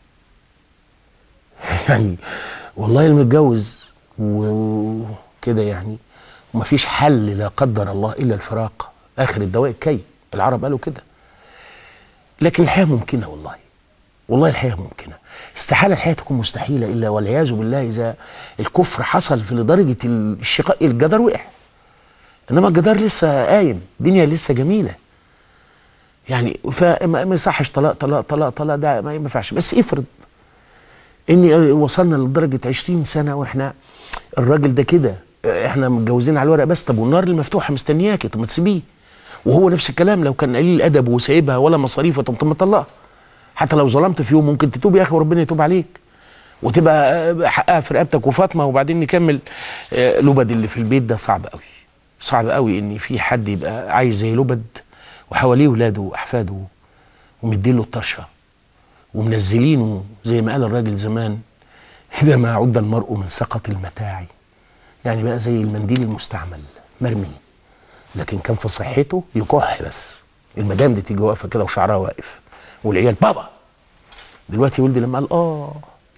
يعني والله المتجوز وكده يعني ومفيش حل لا قدر الله الا الفراق اخر الدواء الكي العرب قالوا كده لكن الحياه ممكنه والله والله الحياه ممكنه استحاله الحياه تكون مستحيله الا والعياذ بالله اذا الكفر حصل في لدرجه الشقاق الجدار وقع انما الجدار لسه قايم الدنيا لسه جميله يعني فما ما يصحش طلاق طلاق طلاق طلاق ده ما ينفعش بس افرض اني وصلنا لدرجه 20 سنه واحنا الراجل ده كده احنا متجوزين على الورق بس طب والنار المفتوحه مستنياكي طب ما تسيبيه وهو نفس الكلام لو كان قليل الادب وسايبها ولا مصاريفه طب طب ما تطلقها حتى لو ظلمت في يوم ممكن تتوب يا اخي وربنا يتوب عليك وتبقى حقها في رقبتك وفاطمه وبعدين نكمل آه، لبد اللي في البيت ده صعب قوي صعب قوي ان في حد يبقى عايش زي لبد وحواليه ولاده واحفاده ومديله الطرشه ومنزلينه زي ما قال الراجل زمان اذا ما عد المرء من سقط المتاع يعني بقى زي المنديل المستعمل مرمي لكن كان في صحته يكح بس المدام دي تيجي واقفه كده وشعرها واقف والعيال بابا دلوقتي ولدي لما قال اه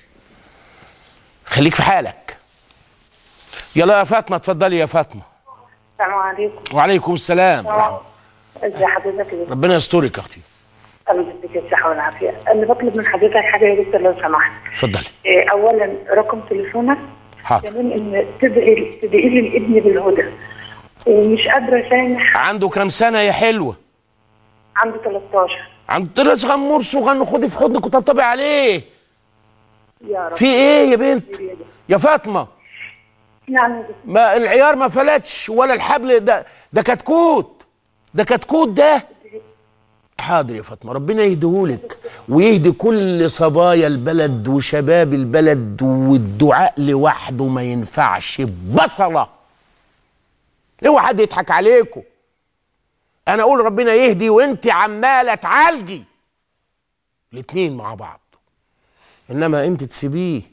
خليك في حالك يلا يا فاطمه اتفضلي يا فاطمه السلام عليكم وعليكم السلام ورحمة. ازي حضرتك يا ربنا يسترك يا اختي الله يديك الصحة والعافية أنا بطلب من حضرتك حاجة يا دكتور لو سمحت اتفضلي إيه، أولا رقم تليفونك حاضر كمان إن تدعي تدعي لي الابن بالهدى ومش قادرة أسامح عنده كام سنه يا حلوه عنده 13 عنده طلع غمور صغنن خدي في حضنك وطبطبي عليه يا رب في ايه يا بنت يا فاطمه نعم يا دكتور. ما العيار ما فلتش ولا الحبل ده ده كتكوت ده كتكوت ده حاضر يا فاطمه ربنا يهديهولك ويهدي كل صبايا البلد وشباب البلد والدعاء لوحده ما ينفعش بصله اوعى حد يضحك عليكم انا اقول ربنا يهدي وانت عماله تعالجي الاتنين مع بعض انما انت تسيبيه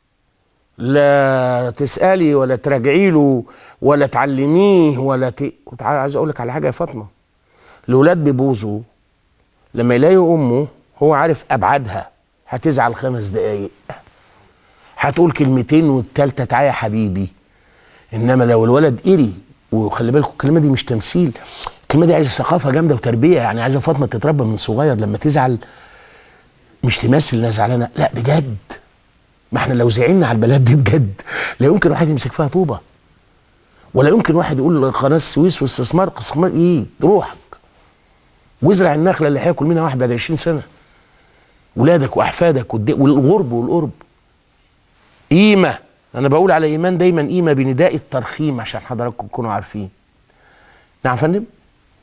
لا تسالي ولا تراجعي له ولا تعلميه ولا ت... وتعالى عايز اقول لك على حاجه يا فاطمه الاولاد بيبوظوا لما يلاقوا امه هو عارف ابعادها هتزعل خمس دقايق هتقول كلمتين والتالتة تعالى يا حبيبي انما لو الولد قري وخلي بالكم الكلمه دي مش تمثيل الكلمه دي عايزه ثقافه جامده وتربيه يعني عايزه فاطمه تتربى من صغير لما تزعل مش تمثل انها زعلانه لا بجد ما احنا لو زعلنا على البلد دي بجد لا يمكن واحد يمسك فيها طوبه ولا يمكن واحد يقول قناه السويس واستثمار استثمار ايه روحك وازرع النخله اللي هياكل منها واحد بعد 20 سنه ولادك واحفادك والد- والغرب والقرب قيمه انا بقول على ايمان دايما قيمه بنداء الترخيم عشان حضراتكم تكونوا عارفين نعم يا فندم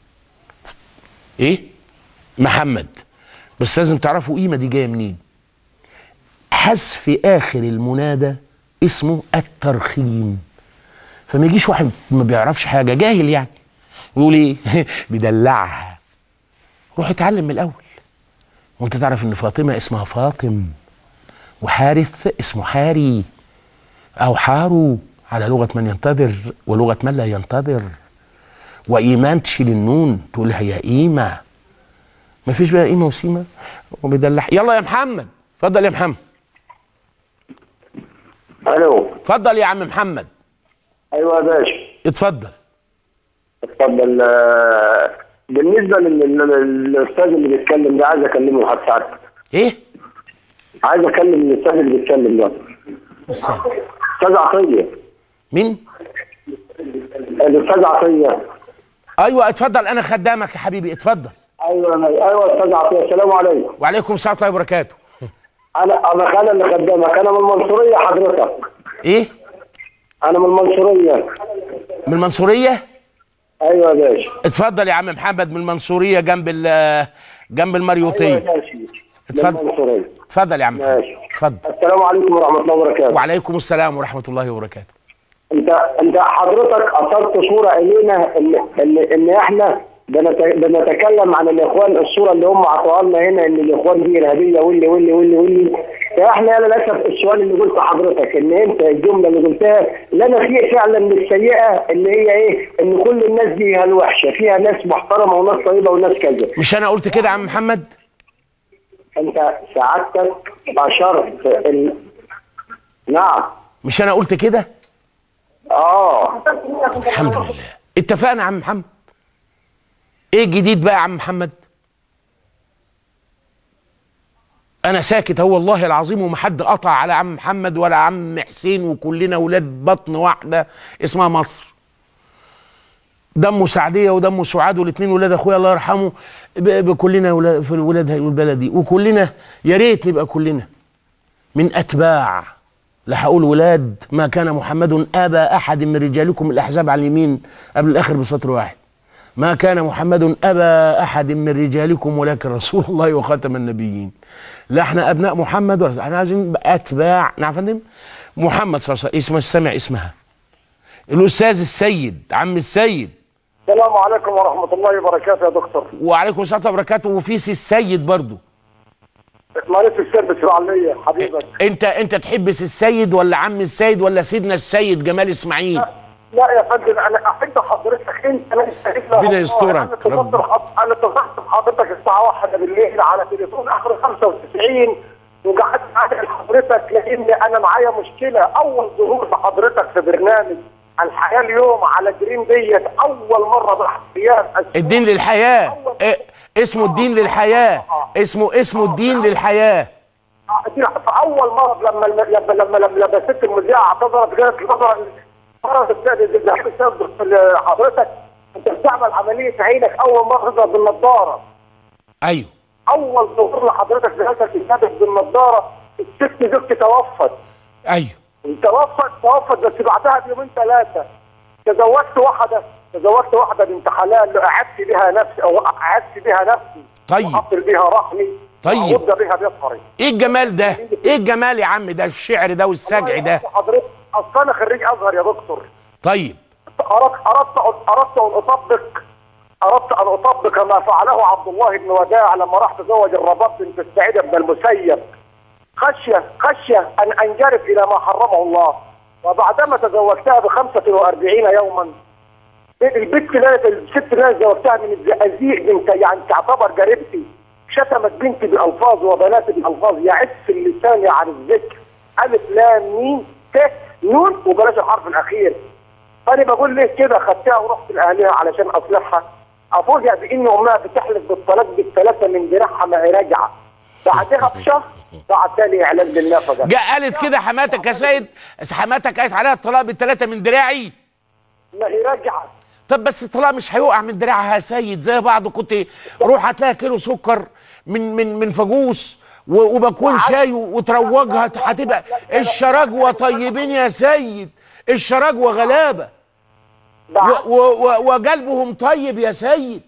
ايه محمد بس لازم تعرفوا قيمه دي جايه منين حذف اخر المنادى اسمه الترخيم فما يجيش واحد ما بيعرفش حاجه جاهل يعني ويقول ايه بيدلعها روح اتعلم من الاول وانت تعرف ان فاطمه اسمها فاطم وحارث اسمه حاري او حارو على لغه من ينتظر ولغه من لا ينتظر وايمان تشيل النون تقولها يا ايمه ما فيش بقى قيمه وسيمه وبيدلع يلا يا محمد اتفضل يا محمد الو اتفضل يا عم محمد ايوه يا باشا اتفضل اتفضل آه، بالنسبه لل- لل- للاستاذ اللي بيتكلم ده عايز اكلمه لحد ساعتك ايه عايز اكلم الاستاذ اللي بيتكلم ده استنى. استاذ عطيه مين الاستاذ عطيه ايوه اتفضل انا خدامك يا حبيبي اتفضل ايوه ايوه استاذ عطيه السلام عليكم وعليكم السلام ورحمه الله وبركاته انا انا خالد اللي خدامك انا من المنصوريه حضرتك ايه انا من المنصوريه من المنصوريه ايوه يا باشا اتفضل يا عم محمد من المنصوريه جنب ال جنب ايوه المريوطيه يا باشا من اتفضل. المنصوريه اتفضل يا عم محمد ماشي. اتفضل السلام عليكم ورحمه الله وبركاته وعليكم السلام ورحمه الله وبركاته انت انت حضرتك اثرت صوره الينا ان ان, إن احنا بنت- بنتكلم عن الاخوان الصوره اللي هم عطوها لنا هنا ان الاخوان دي ارهابيه واللي واللي واللي واللي فاحنا للاسف السؤال اللي قلته حضرتك ان انت الجمله اللي قلتها لنا فيه فعلا من السيئه اللي هي ايه ان كل الناس دي الوحشه فيها ناس محترمه وناس طيبه وناس كذا مش انا قلت كده يا عم محمد انت سعادتك اشرت ال... نعم مش انا قلت كده اه الحمد لله اتفقنا يا عم محمد ايه الجديد بقى يا عم محمد انا ساكت هو والله العظيم وما حد قطع على عم محمد ولا عم حسين وكلنا ولاد بطن واحده اسمها مصر دمه سعديه ودمه سعاد والاثنين ولاد اخويا الله يرحمه ب- بكلنا ولاد في الولاد البلد دي وكلنا يا ريت نبقى كلنا من اتباع لا هقول ولاد ما كان محمد ابا احد من رجالكم الاحزاب على اليمين قبل الاخر بسطر واحد ما كان محمد ابا احد من رجالكم ولكن رسول الله وخاتم النبيين لا احنا ابناء محمد ولا احنا عايزين نبقى اتباع نعم يا فندم محمد صلى الله عليه وسلم اسمه استمع اسمها الاستاذ السيد عم السيد السلام عليكم ورحمه الله وبركاته يا دكتور وعليكم السلام ورحمه الله وبركاته وفي سي السيد برضو مالك السير باسماعيليه حبيبك انت انت تحب سي السيد ولا عم السيد ولا سيدنا السيد جمال اسماعيل لا يا فندم انا احب حضرتك انت لا تستهلك ربنا يسترك. انا اتصلت بحض- انا اتصلت بحضرتك الساعه 1 بالليل على تليفون اخر 95 وقعدت ادعي لحضرتك لان انا معايا مشكله اول ظهور لحضرتك في برنامج الحياه اليوم على جرين ديت اول مره بعد ايام الدين للحياه اه اسمه الدين للحياه اسمه اسمه الدين للحياه فاول مره لما لما لما لما, لما ست المذيعه اعتذرت قالت نظرا فرض السيد حضرتك انت بتعمل عمليه عينك اول مره تظهر بالنضاره ايوه اول ظهور لحضرتك بهذا الكتاب بالنضاره الست زوجتي توفت ايوه توفت توفت بس بعدها بيومين ثلاثه تزوجت واحده تزوجت واحده بنت حلال قعدت بها نفسي او قعدت بها نفسي طيب. واقتل بها رحمي طيب. وأغض بها بصري ايه الجمال ده ايه الجمال يا عم ده الشعر ده والسجع ده حضرتك اصل انا خريج ازهر يا دكتور طيب اردت اردت اردت ان اطبق اردت ان اطبق ما فعله عبد الله بن وداع لما راح تزوج الرباب بنت السعيد بن المسيب خشيه خشيه ان انجرف الى ما حرمه الله وبعدما تزوجتها ب 45 يوما البنت اللي أنا- الست اللي انا زوجتها من الزقازيق بنت يعني تعتبر قريبتي شتمت بنتي بالفاظ وبناتي بالفاظ يعس اللسان عن الذكر الف لام ميم ت نون وبلاش الحرف الاخير فانا بقول ليه كده خدتها ورحت لاهلها علشان اصلحها افوجئ بان امها بتحلف بالطلاق بالثلاثه من دراعها ما هي راجعه بعدها بشهر بعت لي اعلان للنفقه جاء قالت كده حماتك يا سيد حماتك قالت عليها الطلاق بالثلاثه من دراعي ما هي راجعه طب بس الطلاق مش هيقع من دراعها يا سيد زي بعض كنت روح هتلاقي كيلو سكر من من من فاجوس و- وبكون شاي وتروجها هتبقى الشراجوه طيبين يا سيد الشراجوه غلابه بعت و- و- و- وقلبهم طيب يا سيد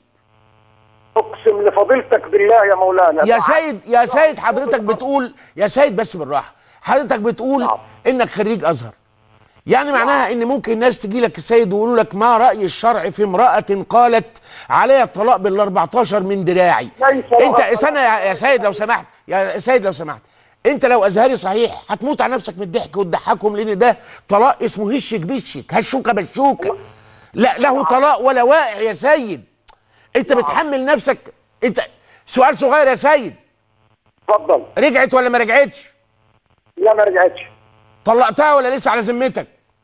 اقسم لفضيلتك بالله يا مولانا يا بعت- سيد يا سيد حضرتك بتقول يا سيد بس بالراحه حضرتك بتقول نعم. انك خريج ازهر يعني معناها ان ممكن ناس تجي لك السيد ويقولوا لك ما راي الشرع في امراه قالت عليها الطلاق بال 14 من دراعي ليس انت لها استنى يا يا سيد لو سمحت يا سيد لو سمحت انت لو ازهري صحيح هتموت على نفسك من الضحك وتضحكهم لان ده طلاق اسمه هشك بشك هشوكه بشوكه لا له طلاق ولا واقع يا سيد انت بتحمل نفسك انت سؤال صغير يا سيد اتفضل رجعت ولا ما رجعتش لا ما رجعتش طلقتها ولا لسه على ذمتك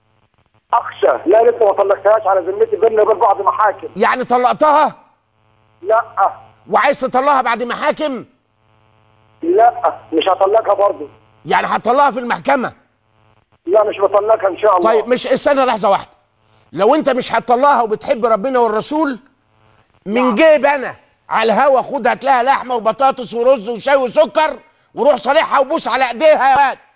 اخشى لا لسه ما طلقتهاش على ذمتي بيننا وبين بعض محاكم يعني طلقتها لا وعايز تطلقها بعد محاكم لا مش هطلقها برضه يعني هتطلقها في المحكمه لا مش بطلقها ان شاء الله طيب مش استنى لحظه واحده لو انت مش هتطلقها وبتحب ربنا والرسول من جيب انا على الهوا خد هات لها لحمه وبطاطس ورز وشاي وسكر وروح صالحها وبوس على ايديها يا واد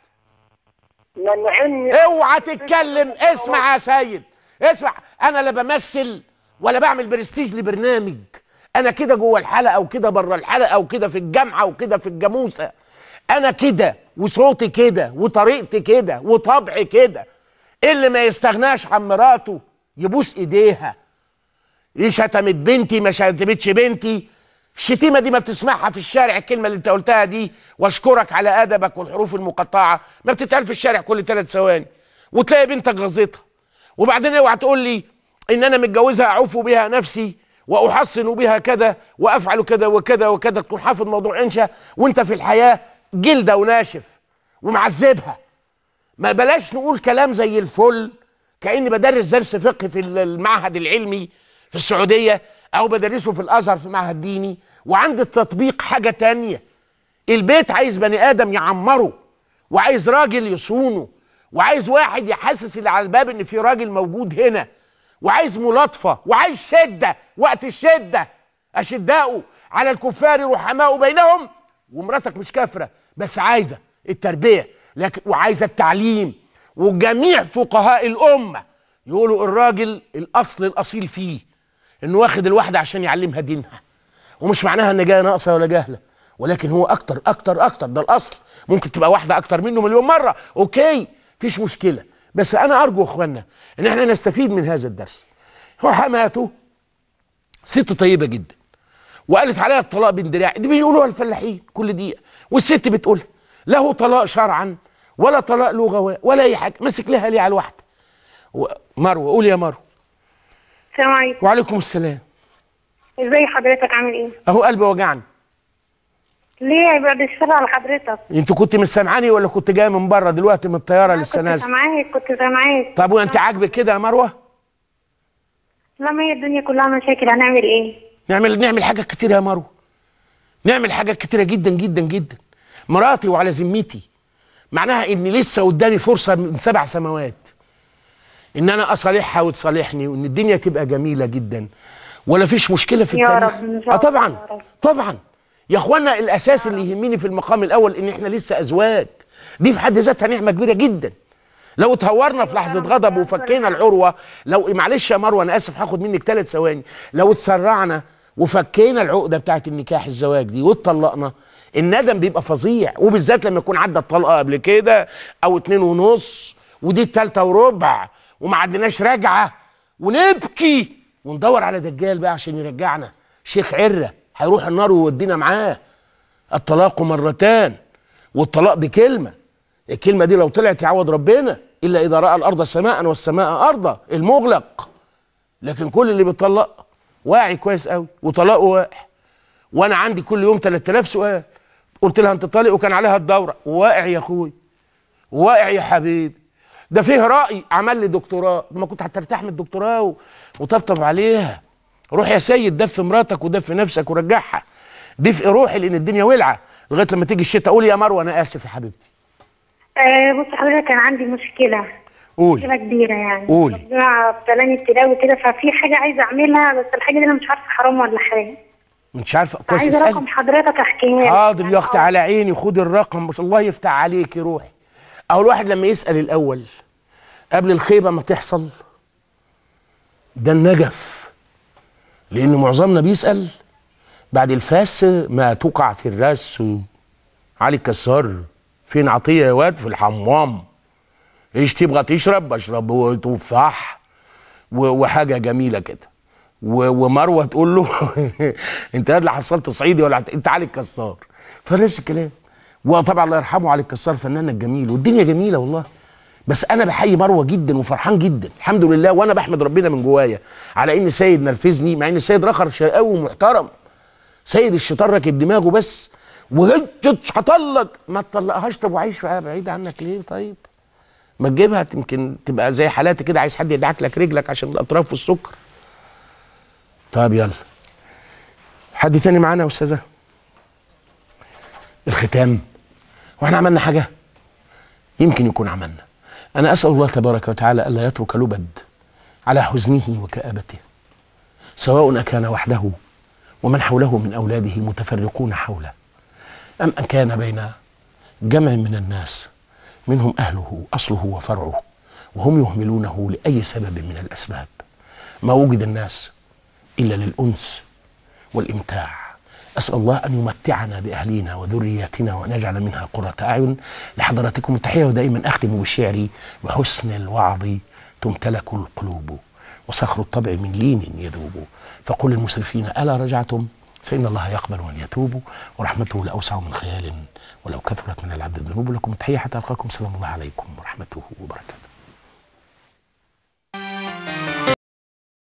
منعني اوعى تتكلم اسمع يا سيد اسمع انا لا بمثل ولا بعمل برستيج لبرنامج انا كده جوه الحلقه وكده بره الحلقه وكده في الجامعه وكده في الجاموسه انا كده وصوتي كده وطريقتي كده وطبعي كده اللي ما يستغناش عن مراته يبوس ايديها دي شتمت بنتي ما شتمتش بنتي الشتيمه دي ما بتسمعها في الشارع الكلمه اللي انت قلتها دي واشكرك على ادبك والحروف المقطعه ما بتتقال في الشارع كل ثلاث ثواني وتلاقي بنتك غزتها وبعدين اوعى تقول لي ان انا متجوزها اعوف بها نفسي واحصن بها كذا وافعل كذا وكذا وكذا تكون حافظ موضوع انشا وانت في الحياه جلده وناشف ومعذبها ما بلاش نقول كلام زي الفل كاني بدرس درس فقه في المعهد العلمي في السعوديه او بدرسه في الازهر في معهد ديني وعند التطبيق حاجه تانية البيت عايز بني ادم يعمره وعايز راجل يصونه وعايز واحد يحسس اللي على الباب ان في راجل موجود هنا وعايز ملاطفه وعايز شده وقت الشده اشداؤه على الكفار رحماء بينهم ومراتك مش كافره بس عايزه التربيه لكن وعايزه التعليم وجميع فقهاء الامه يقولوا الراجل الاصل الاصيل فيه انه واخد الواحده عشان يعلمها دينها ومش معناها ان جايه ناقصه ولا جاهله ولكن هو اكتر اكتر اكتر ده الاصل ممكن تبقى واحده اكتر منه مليون مره اوكي فيش مشكله بس انا ارجو اخوانا ان احنا نستفيد من هذا الدرس هو حماته ست طيبه جدا وقالت عليها الطلاق باندراع دي بيقولوها الفلاحين كل دقيقه والست بتقولها له طلاق شرعا ولا طلاق لغوي ولا اي حاجه مسك لها ليه على الواحده و- مروه قول يا مروه السلام عليكم وعليكم السلام ازي حضرتك عامل ايه؟ اهو قلبي وجعني ليه بعد الشر على حضرتك؟ انت كنت مش سامعاني ولا كنت جايه من بره دلوقتي من الطياره لسه كنت نازله سامعاك كنت سامعاك طب وانت عاجبك كده يا مروه لما هي الدنيا كلها مشاكل هنعمل ايه؟ نعمل نعمل حاجات كتيره يا مروه نعمل حاجات كتيره جدا جدا جدا مراتي وعلى ذمتي معناها ان لسه قدامي فرصه من سبع سماوات ان انا اصالحها وتصالحني وان الدنيا تبقى جميله جدا ولا فيش مشكله في يا التاريخ رب، إن شاء اه طبعا الله يا رب. طبعا يا اخوانا الاساس اللي يهمني في المقام الاول ان احنا لسه ازواج دي في حد ذاتها نعمه كبيره جدا لو اتهورنا في لحظه غضب وفكينا العروه لو معلش يا مروه انا اسف هاخد منك ثلاث ثواني لو اتسرعنا وفكينا العقده بتاعت النكاح الزواج دي واتطلقنا الندم بيبقى فظيع وبالذات لما يكون عدى الطلقه قبل كده او اتنين ونص ودي التالتة وربع وما عدناش راجعه ونبكي وندور على دجال بقى عشان يرجعنا شيخ عره هيروح النار ويودينا معاه الطلاق مرتان والطلاق بكلمه الكلمه دي لو طلعت يعوض ربنا الا اذا راى الارض سماء والسماء ارضا المغلق لكن كل اللي بيطلق واعي كويس قوي وطلاقه واقع وانا عندي كل يوم 3000 سؤال قلت لها انت طالق وكان عليها الدوره واقع يا اخوي واقع يا حبيبي ده فيه راي عمل لي دكتوراه ما كنت هترتاح من الدكتوراه و- وطبطب عليها روح يا سيد دف مراتك ودف نفسك ورجعها دفئ روحي لان الدنيا ولعه لغايه لما تيجي الشتاء قول يا مروه انا اسف يا حبيبتي آه بص حضرتك كان عندي مشكلة قولي مشكلة كبيرة يعني قولي. ربنا ابتلاني ابتلاء وكده ففي حاجة عايزة أعملها بس الحاجة دي أنا مش عارفة حرام ولا حلال مش عارفه كويس عايزة اسالي رقم حضرتك أحكيها لك. حاضر يا اختي على عيني خد الرقم بس الله يفتح عليكي روحي اهو الواحد لما يسال الاول قبل الخيبه ما تحصل ده النجف لان معظمنا بيسال بعد الفاس ما تقع في الراس علي الكسار فين عطيه يا واد في الحمام ايش تبغى تشرب بشرب تفاح و- وحاجه جميله كده و- ومروه تقول له انت اللي حصلت صعيدي ولا هت- انت علي الكسار فنفس الكلام وطبعا الله يرحمه علي الكسار فنان الجميل والدنيا جميله والله بس انا بحيي مروه جدا وفرحان جدا الحمد لله وانا بحمد ربنا من جوايا على ان سيد نرفزني مع ان السيد رخر شرقاوي ومحترم سيد الشيطان راكب دماغه بس وهجت هطلق ما تطلقهاش طب وعيش بقى بعيد عنك ليه طيب ما تجيبها يمكن تبقى زي حالاتي كده عايز حد يدعك لك رجلك عشان الاطراف والسكر طب يلا حد تاني معانا يا استاذه الختام واحنا عملنا حاجه يمكن يكون عملنا انا اسال الله تبارك وتعالى الا يترك لبد على حزنه وكابته سواء اكان وحده ومن حوله من اولاده متفرقون حوله ام ان كان بين جمع من الناس منهم أهله أصله وفرعه وهم يهملونه لأي سبب من الأسباب ما وجد الناس إلا للأنس والإمتاع أسأل الله أن يمتعنا بأهلنا وذرياتنا وأن يجعل منها قرة أعين لحضراتكم التحية ودائما أختم بشعري بحسن الوعظ تمتلك القلوب وصخر الطبع من لين يذوب فقل للمسرفين ألا رجعتم فإن الله يقبل من يتوب ورحمته لأوسع من خيال ولو كثرت من العبد الذنوب لكم التحية حتى ألقاكم سلام الله عليكم ورحمته وبركاته